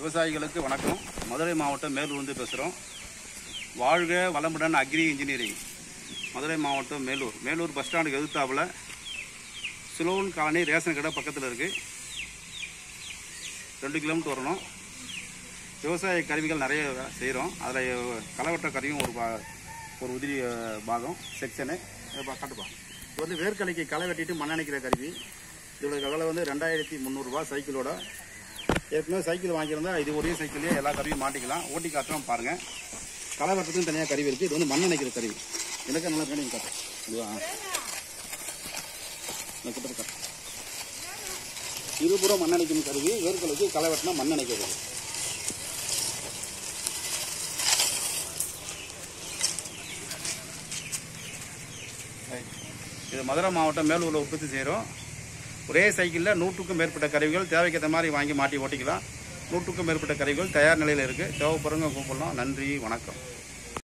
விவசாயிகளுக்கு வணக்கம் மதுரை மாவட்டம் மேலூர்ந்து பேசுகிறோம் வாழ்க வளமுடன் அக்ரி இன்ஜினியரிங் மதுரை மாவட்டம் மேலூர் மேலூர் பஸ் ஸ்டாண்டுக்கு எதிர்த்தாப்புல சிலோன் காலனி ரேஷன் கடை பக்கத்தில் இருக்குது ரெண்டு கிலோமீட்டர் வரணும் விவசாய கருவிகள் நிறைய செய்கிறோம் அதில் களவெட்ட கருவியும் ஒரு பா ஒரு உதிரி அஹ், பாகம் செக்ஷனு காட்டுப்பா இது வந்து வேர்க்கலைக்கு களை வெட்டிட்டு மண்ணணைக்கிற கருவி இதோட விலை வந்து ரெண்டாயிரத்தி முந்நூறுரூவா சைக்கிளோட ஏற்கனவே சைக்கிள் வாங்கியிருந்தா இது ஒரே சைக்கிள்லேயே எல்லா கருவியும் மாட்டிக்கலாம் ஓட்டி காட்டுறோம் பாருங்கள் களை வெட்டுறதுக்கும் தனியாக கருவி இருக்குது இது வந்து மண்ணணைக்கிற கருவி எனக்கு நல்லா கணிங்க காட்டு இதுவா இந்த கிட்ட காட்டு இருபுறம் மண்ணணைக்கும் கருவி வேர்க்கலைக்கு களை வெட்டினா மண்ணணைக்கிறது இது மதுரை மாவட்டம் மேலூரில் உற்பத்தி செய்கிறோம் ஒரே சைக்கிளில் நூற்றுக்கும் மேற்பட்ட கருவிகள் தேவைக்கேற்ற மாதிரி வாங்கி மாட்டி ஓட்டிக்கலாம் நூற்றுக்கும் மேற்பட்ட கருவிகள் தயார் நிலையில் இருக்குது தேவைப்படுறவங்க கூப்பிடலாம் நன்றி வணக்கம்